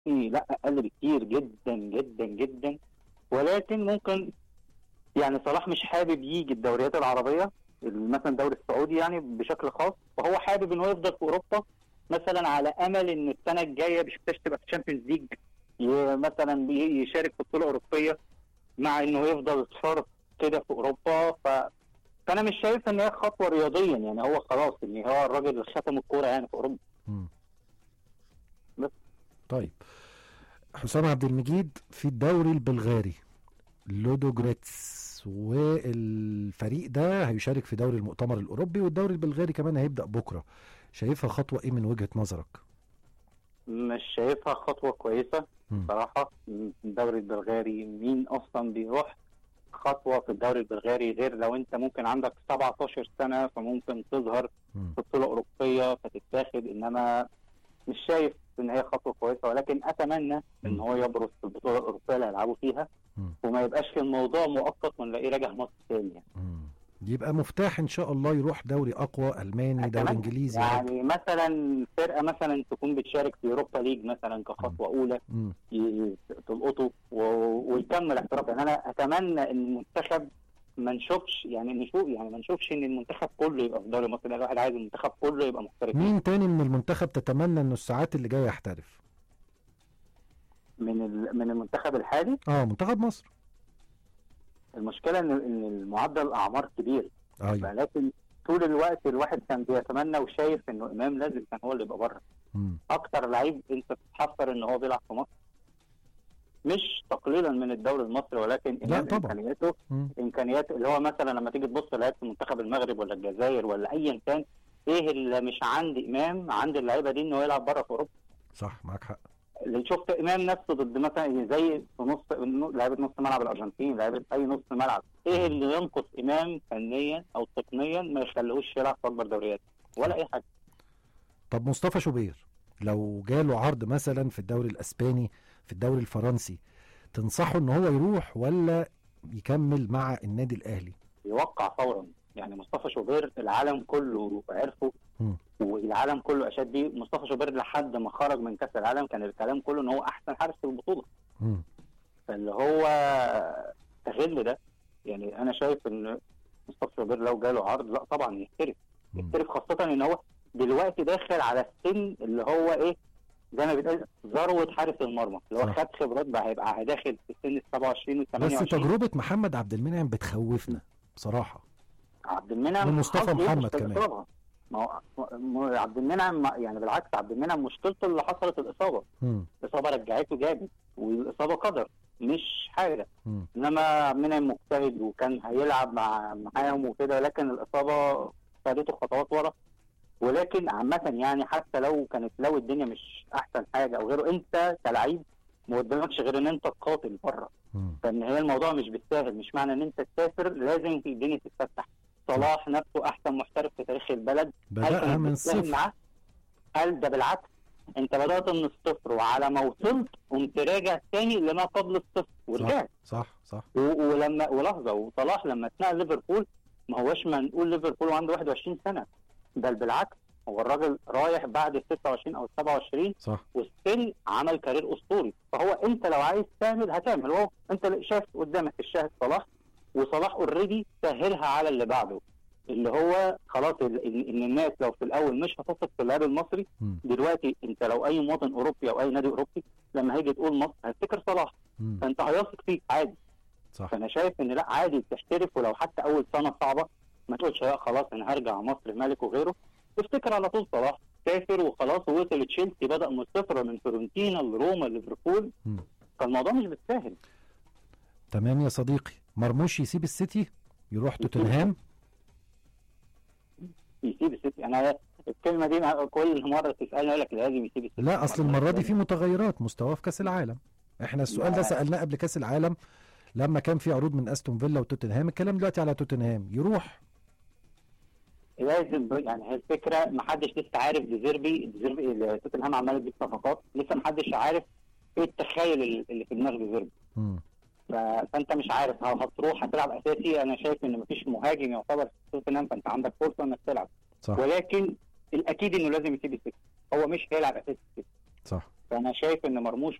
لا اقل بكتير جدا جدا جدا ولكن ممكن يعني صلاح مش حابب يجي الدوريات العربيه مثلا الدوري السعودي يعني بشكل خاص فهو حابب ان هو يفضل في اوروبا مثلا على امل ان السنه الجايه بشكتاش تبقى في الشامبيونز ليج ي- مثلا ي- يشارك في بطوله اوروبيه مع انه يفضل صارف كده في اوروبا ف فانا مش شايف ان هي خطوه رياضيا يعني هو خلاص ان هو الراجل ختم الكوره يعني في اوروبا مم. بس. طيب حسام عبد المجيد في الدوري البلغاري لودوجريتس والفريق ده هيشارك في دوري المؤتمر الاوروبي والدوري البلغاري كمان هيبدا بكره شايفها خطوه ايه من وجهه نظرك مش شايفها خطوه كويسه مم. صراحه الدوري البلغاري مين اصلا بيروح خطوه في الدوري البلغاري غير لو انت ممكن عندك 17 سنه فممكن تظهر مم. في بطوله اوروبيه فتتاخد انما مش شايف ان هي خطوه كويسه ولكن اتمنى ان هو يبرز في البطوله الاوروبيه اللي هيلعبوا فيها مم. وما يبقاش الموضوع مؤقت ونلاقيه راجع مصر تاني يعني. مم. يبقى مفتاح ان شاء الله يروح دوري اقوى الماني دوري أتمنى. انجليزي يعني مثلا فرقه مثلا تكون بتشارك في اوروبا ليج مثلا كخطوه اولى مم. ي- تلقطه و- ويكمل احتراف يعني انا اتمنى ان المنتخب ما نشوفش يعني نشوف يعني ما نشوفش ان المنتخب كله يبقى في دوري مصر لا الواحد عايز المنتخب كله يبقى محترف مين تاني من المنتخب تتمنى انه الساعات اللي جايه يحترف من ال- من المنتخب الحالي اه منتخب مصر المشكله ان ان المعدل الاعمار كبير ايوه لكن طول الوقت الواحد كان بيتمنى وشايف انه امام لازم كان هو اللي يبقى بره مم. اكتر لعيب انت بتتحسر ان هو بيلعب في مصر مش تقليلا من الدوري المصري ولكن لا إمام طبعا. امكانياته مم. امكانيات اللي هو مثلا لما تيجي تبص لعيبه منتخب المغرب ولا الجزائر ولا ايا كان ايه اللي مش عند امام عند اللعيبه دي انه يلعب بره في اوروبا صح معاك حق اللي شفت امام نفسه ضد مثلا زي في نص لعيبه نص ملعب الارجنتين لعيبه اي نص ملعب ايه اللي ينقص امام فنيا او تقنيا ما يخليهوش يلعب في اكبر دوريات ولا اي حاجه طب مصطفى شوبير لو جاله عرض مثلا في الدوري الاسباني في الدوري الفرنسي تنصحه ان هو يروح ولا يكمل مع النادي الاهلي يوقع فورا يعني مصطفى شوبير العالم كله عرفه مم. والعالم كله اشاد بيه مصطفى شوبير لحد ما خرج من كاس العالم كان الكلام كله ان هو احسن حارس في البطوله مم. فاللي هو استغل ده يعني انا شايف ان مصطفى شوبير لو جاله عرض لا طبعا يحترف مم. يحترف خاصه ان هو دلوقتي داخل على السن اللي هو ايه زي ما بيتقال ذروه حارس المرمى اللي هو صح. خد خبرات بقى هيبقى داخل في السن ال 27 وال بس 28 تجربه محمد عبد المنعم بتخوفنا بصراحه عبد المنعم ومصطفى حظه محمد مش في كمان. الإصابة. ما هو م- عبد المنعم ما- يعني بالعكس عبد المنعم مشكلته اللي حصلت الاصابه مم. الاصابه رجعته جامد والاصابه قدر مش حاجه مم. انما عبد المنعم مجتهد وكان هيلعب مع معاهم وكده لكن الاصابه خدته خطوات ورا ولكن عامة يعني حتى لو كانت لو الدنيا مش احسن حاجه او غيره انت كلعيب ما قدامكش غير ان انت تقاتل بره مم. فان هي الموضوع مش بالساهل مش معنى ان انت تسافر لازم الدنيا تتفتح صلاح نفسه احسن محترف في تاريخ البلد هل بدأها كانت من بالساهل الصفر معاه؟ قال ده بالعكس انت بدات من الصفر وعلى ما وصلت قمت راجع تاني لما قبل الصفر ورجعت صح صح و- ولما ولحظه وصلاح لما اتنقل ليفربول ما هوش ما نقول ليفربول وعنده 21 سنه بل بالعكس هو الراجل رايح بعد ال 26 او ال 27 صح وستيل عمل كارير اسطوري فهو انت لو عايز تعمل هتعمل هو انت شايف قدامك الشاهد صلاح وصلاح اوريدي سهلها على اللي بعده اللي هو خلاص ال- ال- ان الناس لو في الاول مش هتثق في اللاعب المصري مم. دلوقتي انت لو اي مواطن اوروبي او اي نادي اوروبي لما هيجي تقول مصر هتفتكر صلاح مم. فانت هيثق فيك عادي صح فانا شايف ان لا عادي تحترف ولو حتى اول سنه صعبه ما تقولش لا خلاص انا هرجع مصر مالك وغيره افتكر على طول صلاح سافر وخلاص ووصل تشيلسي بدا من الصفر من فيورنتينا لروما ليفربول مم. فالموضوع مش بالساهل تمام يا صديقي مرموش يسيب السيتي يروح توتنهام يسيب السيتي انا الكلمه دي مع- كل مره تسالني يقول لك لازم يسيب السيتي لا اصل المره دي في متغيرات مستواه في كاس العالم احنا السؤال ده لا. سالناه قبل كاس العالم لما كان في عروض من استون فيلا وتوتنهام الكلام دلوقتي على توتنهام يروح لازم يعني هي الفكره ما حدش لسه عارف ديزيربي ديزيربي توتنهام عمال يجيب صفقات لسه ما حدش عارف ايه التخيل اللي في دماغ ديزيربي مم. ف- فانت مش عارف هل هتروح هتلعب اساسي انا شايف ان مفيش مهاجم يعتبر في توتنهام فانت عندك فرصه انك تلعب صح ولكن الاكيد انه لازم يسيب السيتي هو مش هيلعب اساسي في السيتي صح فانا شايف ان مرموش